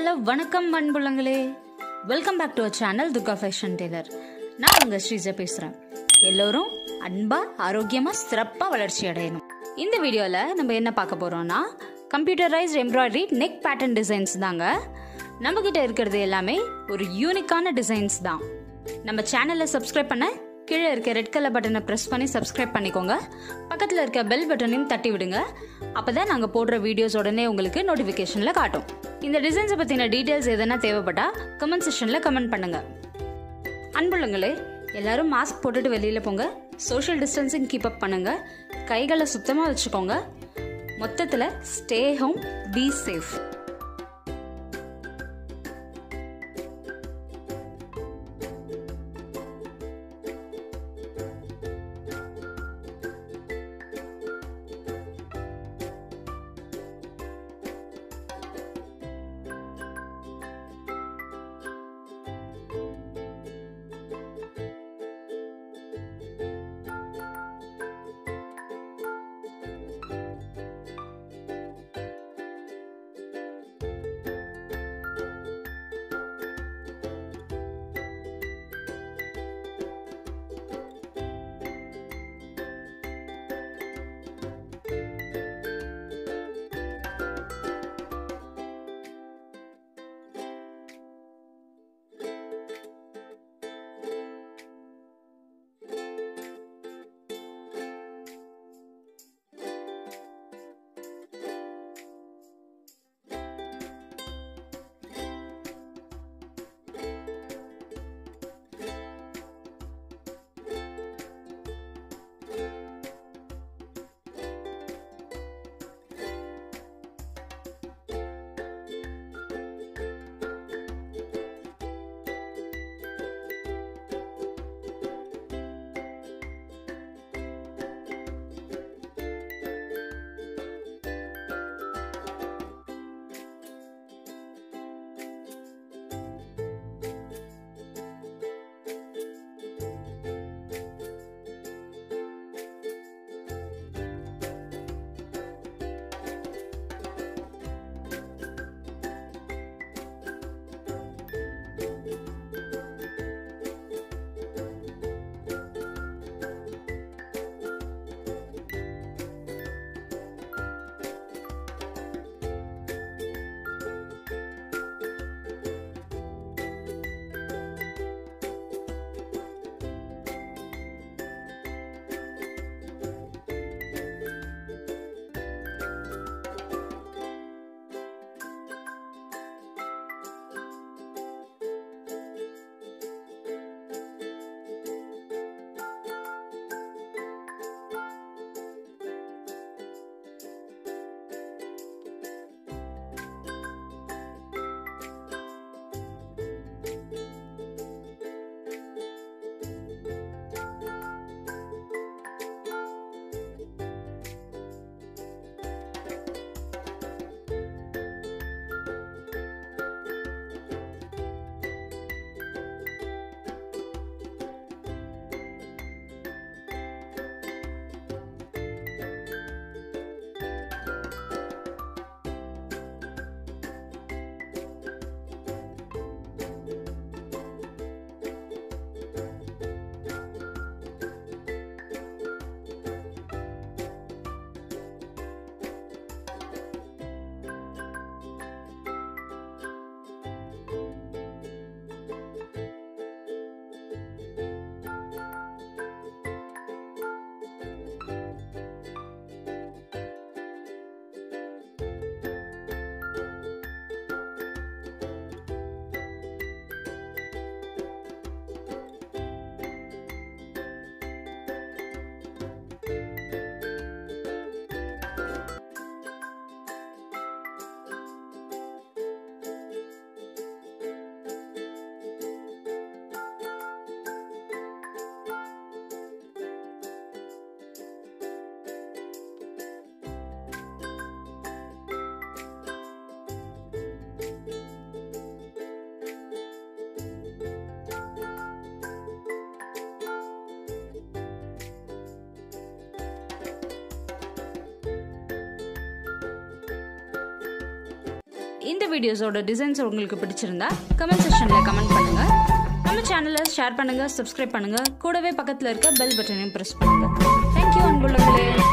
hello வணக்கம் அன்புள்ளங்களே welcome back to our channel Durga fashion tailor நான் உங்க ஸ்ரீஜா பேசுறேன் எல்லோரும் அன்பா ஆரோக்கியமா சிறப்பா வளர்ச்சி அடையணும் இந்த வீடியோல நம்ம என்ன பார்க்க போறோம்னா computerised embroidery neck pattern designs தாங்க நம்ம கிட்ட இருக்கிறது எல்லாமே ஒரு யூனிக்கான டிசைன்ஸ் தான் நம்ம சேனலை சப்ஸ்கிரைப் பண்ண கீழே இருக்க ரெட் கலர் பட்டனை ப்ரெஸ் பண்ணி சப்ஸ்கிரைப் பண்ணிக்கோங்க பக்கத்தில் இருக்க பெல் பட்டனையும் தட்டி விடுங்க அப்பதான் நாங்கள் போடுற வீடியோஸ் உடனே உங்களுக்கு நோட்டிஃபிகேஷனில் காட்டும் இந்த டிசைன்ஸை பற்றின டீட்டெயில்ஸ் எதனா தேவைப்பட்டா கமெண்ட் செஷனில் கமெண்ட் பண்ணுங்க அன்புள்ளங்களே எல்லாரும் மாஸ்க் போட்டுட்டு வெளியில் போங்க சோஷியல் டிஸ்டன்சிங் கீப் அப் பண்ணுங்க கைகளை சுத்தமாக வச்சுக்கோங்க மொத்தத்தில் ஸ்டே ஹோம் பி சேஃப் இந்த வீடியோஸோட டிசைன்ஸ் உங்களுக்கு பிடிச்சிருந்தா கமெண்ட் செக்ஷனில் கமெண்ட் பண்ணுங்க நம்ம சேனலை ஷேர் பண்ணுங்க சப்ஸ்கிரைப் பண்ணுங்க கூடவே பக்கத்தில் இருக்க பெல் பட்டனையும் ப்ரெஸ் பண்ணுங்க தேங்க்யூ அன்புள்ளங்களே